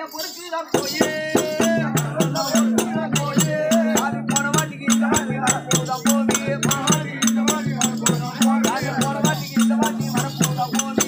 பொறுக்குதான் போயே அது போன வாட்டிக்கு இந்த வாட்டி வரப்போதா போவே அது போன வாட்டிக்கு இந்த வாட்டி வரப்போதா போவே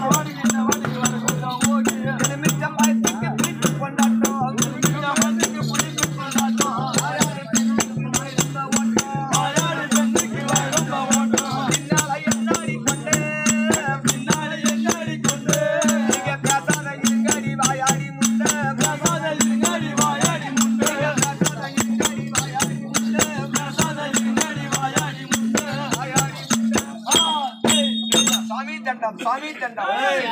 இது மிச்சம் பயத்துக்கு பிடித்து கொண்டாட்டம் மிச்சம் பயத்துக்கு பிடித்து கொண்டாட்டம் ஆயாடு தென்னைக்கு வயலும்ப ஓட்டம் ஆயாடு தென்னைக்கு வயலும்ப ஓட்டம் பின்னால என்னாடி கொண்டு பின்னால என்னாடி கொண்டு நீங்க பேசாத இருங்கடி வாயாடி முண்டை பேசாத இருங்கடி வாயாடி முண்டை பேசாத இருங்கடி வாயாடி முண்டை பேசாத இருங்கடி வாயாடி முண்டை வாயாடி முண்டை ஆ ஏய் சாமி தண்டம் சாமி தண்டம்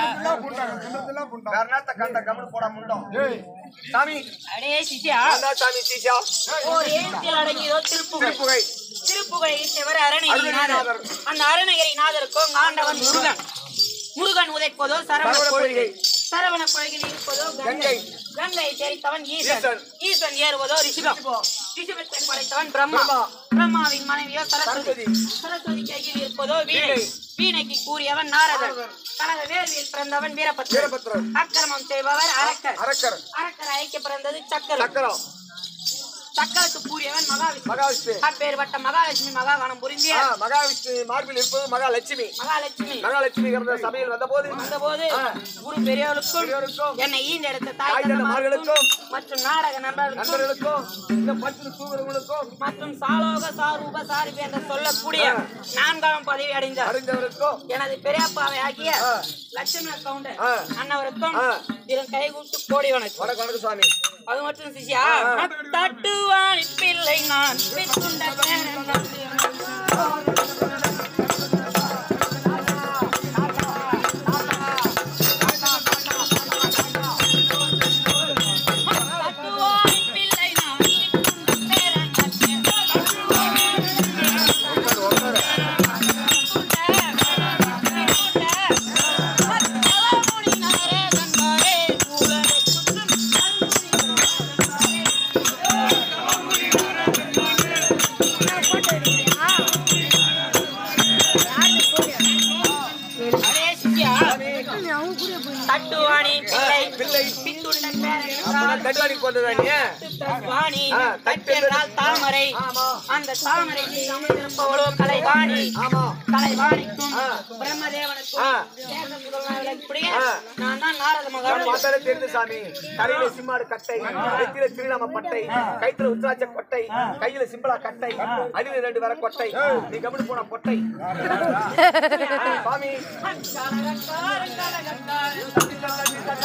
வேற என்னத்த கண்ட கமல் போட முண்டம் சாமி அடே சிஷ்யா அதான் சாமி சீசா ஓர் ஏகத்தில் அடங்கியதோ திருப்புகழ் திருப்புகை திருப்புகழை செவர் அருணகிரி நாதர் அருணகிரிநாதர். அந்த அருணகிரி நாதருக்கும் ஆண்டவன் முருகன் முருகன் உதைப்பதோ சரவண சரவண பொய்கை பொய்கை. சரவண பொய்கையில் இருப்பதோ கங்கை கங்கை. கங்கை தெரித்தவன் ஈசன் ஈசன். ஈசன் ஏறுவதோ ரிஷிபம் ரிஷிபத்தை படைத்தவன் பிரம்மா பிரம்மா. பிரம்மாவின் மனைவியோ சரஸ்வதி சரஸ்வதி. சரஸ்வதி கையில் இருப்பதோ வீணை வீணை. வீணைக்கு கூறியவன் நாரதன் நாரதன். தனது வேள்வியில் பிறந்தவன் வீரபத்ரன் வீரபத்ரன். அக்கிரமம் செய்பவர் அரக்கர் அரக்கர் அரக்கர் ஐக்கிய பிறந்தது சக்கரம் சக்கரம் சக்கரத்து கூறியவன் மகாவிஷ்ணு மகாவிஷ்ணு அப்பேற்பட்ட மகாலட்சுமி மகாகணம் புரிந்திய ஆ, மகாவிஷ்ணு மார்பில் இருப்பது மகாலட்சுமி மகாலட்சுமி மகாலட்சுமி இருந்த சபையில் வந்தபோது வந்தபோது ஆ. குரு பெரியவர்களுக்கும் பெரியோருக்கும் என்னை ஈண்டெடுத்த தாய் தாய் தந்த தந்தமார்களுக்கும் மார்களுக்கும் மற்றும் நாடக நண்பர்களுக்கும் நண்பர்களுக்கும் இந்த பத்து தூவர்களுக்கும் மற்றும் சாலோக சாரூப சாரிபி என்று சொல்லக்கூடிய ஆ. நான்காம் பதவி அடைந்தார் அறிந்தவருக்கும் எனது பெரியப்பாவை ஆகிய ஆ. லட்சுமண கவுண்டர் ஆ. அன்னவருக்கும் ஆ. இரு கைகூட்டு கோடி வணக்கம் வணக்கம் வணக்கம் சுவாமி அது மட்டும் சிசியா ஆ. தட்டுவாணி பிள்ளை நான் பித்துண்ட பேரன் தட்டுவாணி பிள்ளை நான் பித்துண்ட பேரன் தட்டுவாணி பிள்ளை பிள்ளை பித்துண்ட பேரன் அப்பதான் தட்டுவாடிக்கு போனதா நீ வாணி ஆ, தட்டென்றால் தாமரை ஆமா. அந்த தாமரை அமைந்திருப்பவளோ கலைவாணி ஆமா கலைவாணிக்கும் ஆ. பிரம்மதேவனுக்கும் ஆ. சேர்ந்த முதல்வனாக இப்படியே ஆ. நான் தான் நாரத நான் மகாராஜா பார்த்தாலே தெரியுது சாமி தலையில சிம்மாடு கட்டை நெத்தியில திருநாம பட்டை கைத்துல உத்ராட்ச கொட்டை கையில சிம்பளா கட்டை அடியில ரெண்டு வர கொட்டை நீ கபடி போன பொட்டை சாமி கலகக்காரன், கலகக்காரன்.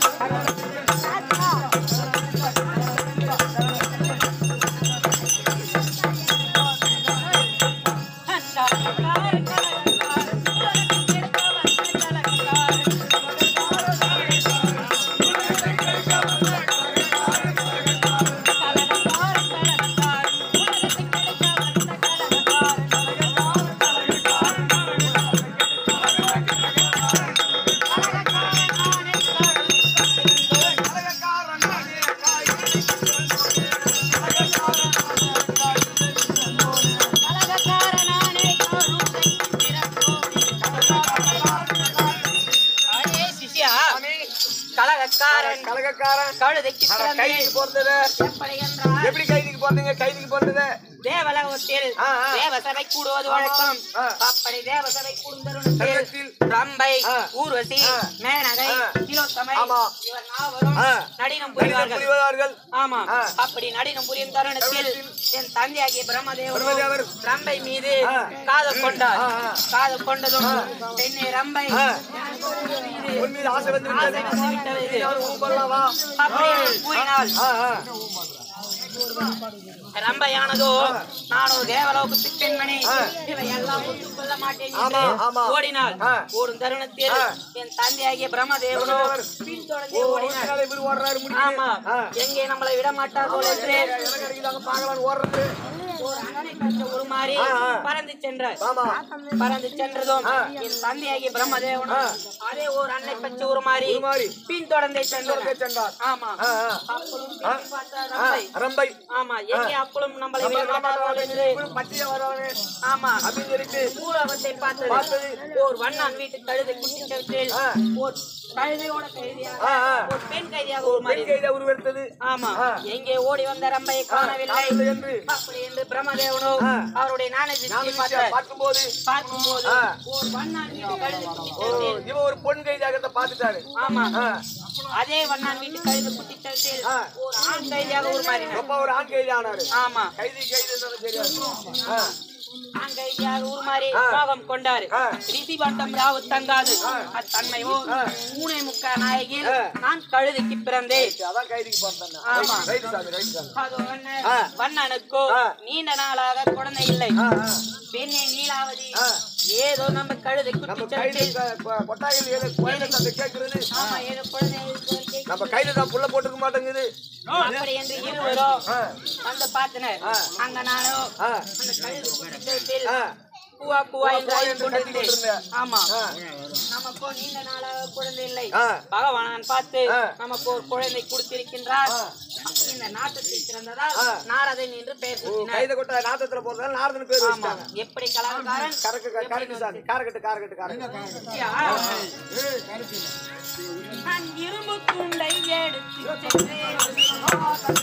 கலகக்காரன், கலகக்காரன். உலகத்தில் இருப்பவன் கலகக்காரன். கலகக்காரன், கலகக்காரன். உலகத்தில் இருப்பவன் கலகக்காரன். கலகக்காரனானே கருணை அடே சிஷ்யா சாமி கலகக்காரன் கலகக்காரன் கழுதைக்கு அட, பிறந்தே கைதிக்கு போறது எப்படி என்றால் எப்படி கைதிக்கு போறதுங்க கைதிக்கு போறது தேவலோகத்தில் ஆ, ஆ. தேவசபை கூடுவது வழக்கம் ஆ. அப்படி தேவசபை கூடுந்தருணத்தில் தருணத்தில் ரம்பை ஆ. ஊர்வசி ஆ. மேனகை ஆ. திலோத்தமை ஆமா. இவர் நாவரும் ஆ. நடினம் கடிதம் புரிவார்கள் புரிவார்கள் ஆமா ஆ. அப்படி நடினம் புரியும் தருணத்தில் தருணத்தில் என் தந்தையாகிய பிரம்மதேவர் பிரம்மதேவர் ரம்பை மீது ஆ. காதல் கொண்டார் ஆ, ஆ. காதல் கொண்டதும் பெண்ணை ரம்பை ஆ. மீது உன் மீது ஆசை வந்து ஆசை வந்துவிட்டது. கூப்பிடலாமா அப்படியே கூறினாள் ஆ ஆ ரம்பையானதோ நான் ஒரு தேவலோகத்து பெண்மணி ஆ. இவை எல்லாம் ஒத்துக்கொள்ள மாட்டேன் ஆமா, என்று ஆமா. ஓடினாள் ஆ. ஓடும் தருணத்தில் ஆ. என் தந்தையாகிய பிரம்மதேவனோ பிரம்மதேவர். பின்தொடர்ந்தே ஓ ஓடினார் ஊசினாலே இவரு ஓடுறாரு முடியுது. ஆமா ஆ. எங்கே நம்மளை விட மாட்டார்களோ என்று எனக்கு அடிக்குதாங்க பார்க்கலாம்னு ஓடுறது ஒரு அண்ணனை பெற்ற ஒரு மாதிரி ஆ, ஆ. பறந்து சென்றார் ஆமா பறந்து சென்றதும் ஆ. என் தந்தையாகிய பிரம்மதேவனும் அதே ஒரு அன்னை பெற்ற ஒரு மாதிரி உருமாறி. பின்தொடர்ந்தே பின்தொடர்ந்தே சென்றார் சென்றார். ஆமா ஆ, ஆ. அப்பளும் ஆ. திரும்பி பார்த்தார் ஆ, ரம்பை. ரம்பை ஆமா எங்கே அப்பளும் நம்மளை நம்ம விடமாட்டார்கள் என்று பச்சையா வரவனே ஆமா அப்படின்னு சொல்லிட்டு பூலோகத்தை பார்த்தது பார்த்தது. ஒரு வண்ணான் வீட்டு கழுதை குட்டிச்சவற்றில் ஆ. ஒரு கழுதையோட கைதியாக ஆ, ஆ. ஒரு பெண் கைதியாக ஒரு ஒரு மாதிரி பெண் கைதா உருவெடுத்தது ஆமா ஆ. எங்கே ஓடி வந்த ரம்பையை காணவில்லை காணவில்லை என்று அப்படி என்று பிரம்மதேவனோ ஆ. அவருடைய நாணயத்தை நாம பார்த்தார் பார்க்கும்போது பார்க்கும்போது ஆ. ஒரு வண்ணான் வீட்டு கழுதை ஓ, குட்டிச்சவற்றில் இவன் ஒரு பொன் கைதாக பார்த்துட்டாரு ஆமா ஆ. அதே வண்ணான் வீட்டு கழுதை குட்டிச்சவற்றில் ஆ. ஒரு ஆண் கைதியாக ஒரு மாதிரி ரொம்ப ஒரு ஆண் கைதி ஆனாரு ஆமா கைதி கைது தெரியாது ஆ. ஆண் கைதியாக உருமாறி ஆ. கோபம் கொண்டாரு ஆ. ரிசி பட்டம் ராவு தங்காது அத்தன்மையோ ஆ. மூணே முக்கா நாயகில் ஆ. நான் கழுதைக்கு பிறந்தேன் அதான் கைதிக்கு பார்த்தேன் ஆமா. ரைட் சாமி ரைட் சாமி அதோ அண்ணன் ஆ. வண்ணனுக்கோ ஆ. நீண்ட நாளாக குழந்தை இல்லை ஆ, ஆ. பெண்ணே நீலாவதி ஆ. ஏதோ நம்ம கழுதை நம்ம குட்டி கைது கொட்டாயில் ஏதோ குழந்தை தந்தை கேட்கிறது ஆமா ஏதோ குழந்தை இருக்கு. நம்ம கையில தான் புள்ள போட்டுக்க மாட்டேங்குது அப்படி என்று இருவரும் ஆ. வந்து பார்த்தனர் ஆ. அங்க நானோ ஆ. அந்த கழுதை குட்டிச்சத்தில் ஆ. பூவா பூவா என்று பூவா அழுது என்று கத்திக் கொண்டிருந்தேன் கொண்டிருந்தேன். ஆமா ஆ. நமக்கோ நீண்ட நாளாக குழந்தை இல்லை ஆ. பகவான் பார்த்து ஆ. நமக்கு ஒரு குழந்தை கொடுத்திருக்கின்றார் ஆ. இந்த நாட்டத்தை சிறந்ததால் ஆ. நாரதன் என்று பெயர் ஓ, சூட்டினார் கைத கொட்ட நாட்டத்துல போறதால நாரதன் பேர் ஆமா வச்சிட்டாங்க எப்படி கலாக்காரன் கரெக்ட் கரெக்ட் சாமி காரக்கட்டு காரக்கட்டு காரக்கட்டு ஐயா, நான் இரும்பு துண்டை எடுத்து சென்றேன்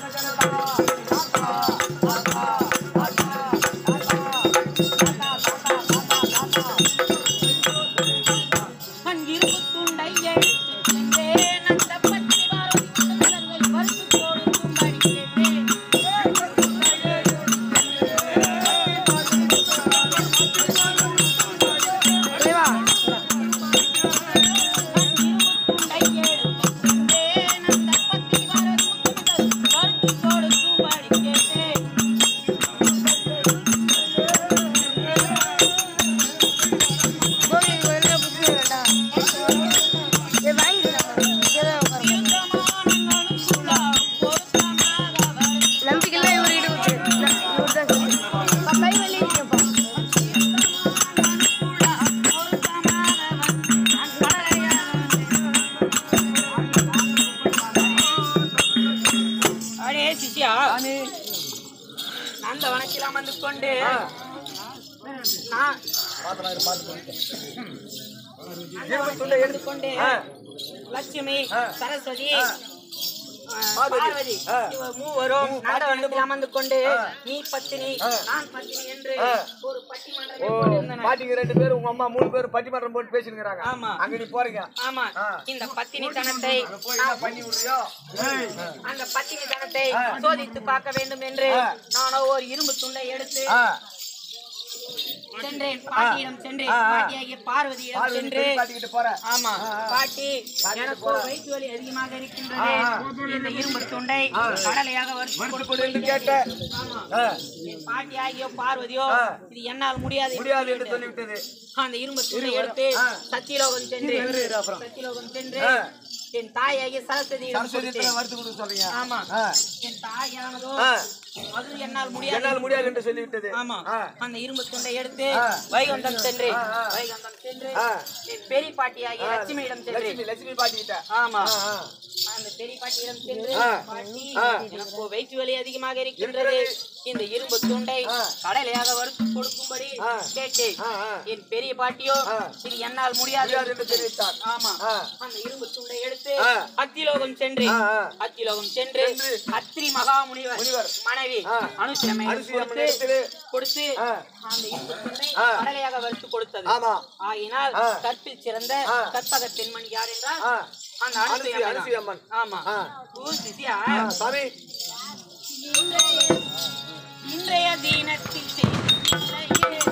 நான் இரும்பு துண்டை எடுத்து சென்றேன் அந்த பச்சை பாரதி முதல்வர்கள் பருத்து கொடுக்கும்படி கேட்டேன் நம்பிக்கைலாம் இவர் இடுவது இவர் தான் கை வலி இருக்கப்பா அடே சிஷ்யா அந்த வனத்தில் வந்து கொண்டு நான் இரும்பு துண்டை வந்து எடுத்து கொண்டு ஆ. லட்சுமி ஆ. சரஸ்வதி ஆ. ஆ, பார்வதி. பார்வதி ஆ. இவர் மூவரும் நந்தவனத்தில் அமர்ந்து கொண்டு ஆ. நீ பத்தினி ஆ. நான் பத்தினி என்று ஆ. ஒரு ஓ பட்டிமன்றத்தை போட்டிருந்தனர். பாட்டிங்க ரெண்டு பேரும் உங்க அம்மா மூணு பேரும் பட்டிமன்றம் போட்டு பேசினுங்கிறாங்க ஆமா. அங்க நீ போறீங்க ஆமா ஆ. இந்த பத்தினித்தனத்தை அங்க போய் என்ன பண்ணி விடுறியோ அந்த பத்தினித்தனத்தை ஆ. சோதித்து பார்க்க வேண்டும் என்று ஆ. நானோ ஒரு இரும்பு துண்டை எடுத்து ஆ. சென்றேன் பாட்டியிடம் சென்றேன் ஆ, ஆ. பாட்டியாகிய பார்வதியிடம் பார்வதி சென்று பெரிய பாட்டிக்கிட்ட போற ஆமா ஆ, ஆ. பாட்டி பாட்டிட்டு எனக்கு போறேன். வயிற்று வலி அதிகமாக இருக்கின்றது ஆ, ஆ. இந்த இரும்பு துண்டை ஆ. கடலையாக வறுத்து வறுத்து கொடு கொடு என்று கேட்ட. ஆமா ஆ. என் பாட்டியாகியோ பார்வதியோ ஆ. இது என்னால் முடியாது என்று முடியாது என்று சொல்லிவிட்டு, சொல்லிவிட்டது அந்த இரும்பு துண்டை இரு, எடுத்து ஆ. சத்தியலோகம் சென்று இரு, இரு, அப்புறம். சத்தியலோகம் சென்று ஆ. என் தாயாகிய சரஸ்வதியிடம் சரஸ்வதி கொடுத்தேன் வறுத்து கொடுக்க சொல்றீங்க ஆமா ஆ. என் தாயானதோ ஆ. அது என்னால் முடியாது என்னால் முடியாது என்று சொல்லிவிட்டது ஆமா ஆ. அந்த இரும்பு துண்டை எடுத்து ஆ. வைகுண்டம் சென்று ஆ, ஆ. வைகுண்டம் சென்று ஆ. என் பெரிய பாட்டியாகிய ஆ. லட்சுமியிடம் சென்று லட்சுமி லட்சுமி பாட்டிக்கிட்ட ஆமா ஆ, ஆ. அந்த பெரிய பாட்டியிடம் சென்று ஆ. பாட்டி ஆ. எனக்கு வயிற்று வலி அதிகமாக இருக்கின்றது இந்த இரும்பு துண்டை ஆ. கடலையாக வறுத்து கொடுக்கும்படி ஆ. கேட்டேன் ஆ, ஆ. என் பெரிய பாட்டியோ ஆ. இது என்னால் முடியாது முடியாது என்று தெரிவித்தார் ஆமா ஆ. அந்த இரும்பு துண்டை எடுத்து ஆ. அத்திலோகம் சென்று ஆ, ஆ. அத்திலோகம் சென்று சென்று அத்திரி மகாமுனிவர் முனிவர். மனைவி ஆ. அனுசிரமை அனுசூயம்மன் கொடுத்து இடத்திலே கொடுத்து ஆ. அந்த இரும்பு துண்டை ஆ. கடலையாக வறுத்து கொடுத்தது ஆமா ஆகினால் ஆ. கற்பில் சிறந்த ஆ. கற்பக பெண்மணி யார் என்றால் ஆ. அந்த அனுசூய- அனுசூயம்மன் அனுசூயம்மன். ஆமா ஆ. ஓ சிசியா ஆ, சாமி இன்றைய இன்றைய தினத்தில் செய்தியே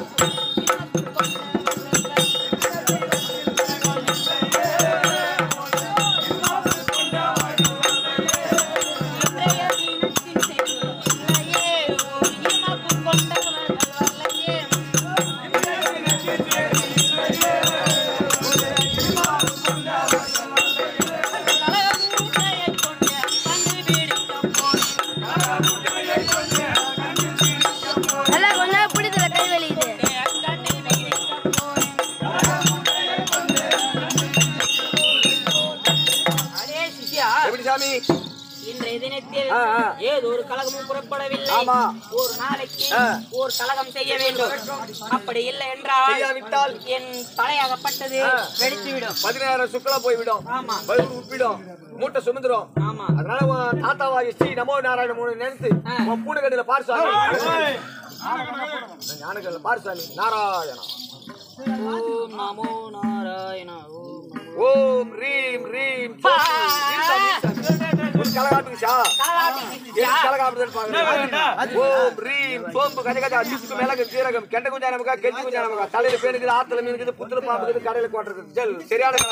இன்றைய தினத்தில் செய்தியே ஒரு இமக்கு கொண்டவர்கள் வல்லையே கலகமுட்டையை கொண்டு கண்டுபிடிக்க போனேன் இன்றைய தினத்தில் ஆ, ஆ. ஏதோ ஒரு கழகமும் புறப்படவில்லை ஆமா. ஒரு நாளைக்கு ஆ. ஒரு கழகம் செய்ய வேண்டும் அப்படி இல்லை என்றால் செய்யாவிட்டால் என் தலையாகப்பட்டது ஆ. வெடித்து விடும் பதினாயிரம் சுக்களா போய்விடும் ஆமா பயிர் உப்பிடும் மூட்டை சுமந்துரும் ஆமா அதனால உன் தாத்தாவாகி ஸ்ரீ நமோ நாராயண மூணு நினைத்து ஆ. உன் பூனைக்கடையில பார்சாமி ஞானக்கல்ல பார்சாமி நாராயணா ஓம் நமோ நாராயண ஓம் நமோ ஓம் ரீம் ரீம் கலகாட்டுச்சா கலகாட்டுதல் பாக்குறேன் ஓம் ரீம் சோம்பு கஜ கஜா சிசுக்கு மிளகு சீரகம் கெண்ட குஞ்சா நமக்கா கெஞ்சி குஞ்சா நமக்கா தலையில பேனுக்குது ஆத்துல மீனுக்குது புத்துல பாம்புக்குது கடையில கோட்டுறது ஜல் சரியான